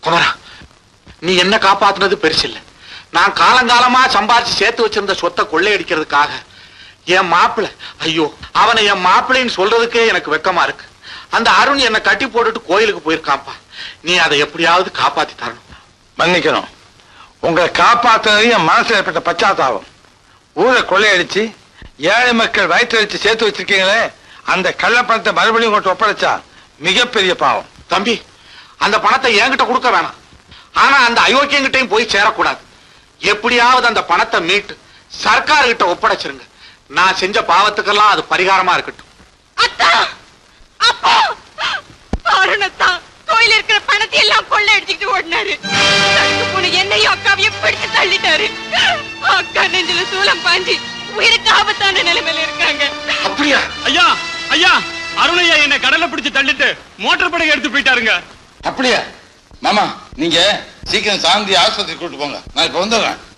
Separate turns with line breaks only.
குமரா நீ என்ன காப்பாத்துனது பெருசு இல்ல நான் காலங்காலமா சம்பாதிச்சு சேர்த்து வச்சிருந்த சொத்தை கொள்ளையடிக்கிறதுக்காக என் மாப்பிள ஐயோ அவனை என் மாப்பிள்ளைன்னு சொல்றதுக்கே எனக்கு வெக்கமா இருக்கு அந்த அருண் என்னை கட்டி போட்டுட்டு கோயிலுக்கு போயிருக்கான்ப்பா நீ அதை எப்படியாவது காப்பாத்தி தரணும்
மன்னிக்கணும் உங்களை காப்பாத்துனது என் மனசுல ஏற்பட்ட பச்சாத்தாபம் ஊரை கொள்ளையடிச்சு ஏழை மக்கள் வயிற்று வச்சு சேர்த்து வச்சிருக்கீங்களே அந்த கள்ளப்பணத்தை மறுபடியும் கொண்டு ஒப்படைச்சா மிகப்பெரிய பாவம்
தம்பி அந்த பணத்தை என்கிட்ட கொடுக்க வேணாம் ஆனா அந்த அயோக்கியங்கிட்டையும் போய் சேரக்கூடாது எப்படியாவது அந்த பணத்தை மீட்டு சர்க்கார் கிட்ட ஒப்படைச்சிருங்க நான் செஞ்ச பாவத்துக்கெல்லாம் அது பரிகாரமா இருக்கட்டும்
அத்தா அப்பா அருணத்தா கோயில இருக்கிற பணத்தை எல்லாம் கொள்ளை அடிச்சுக்கிட்டு ஓடினாரு தடுத்து போன என்னையும் அக்காவையும் பிடிச்சு தள்ளிட்டாரு அக்கா நெஞ்சில சூளம் பாஞ்சி உயிருக்கு ஆபத்தான நிலைமையில இருக்காங்க
அப்படியா
ஐயா ஐயா அருணையா என்னை கடல்ல பிடிச்சு தள்ளிட்டு மோட்டார் படகு எடுத்து போயிட்டாருங்க
அப்படியா மாமா நீங்க சீக்கிரம் சாந்தி ஆஸ்பத்திரி கூட்டு போங்க நான் இப்ப வந்துடுறேன்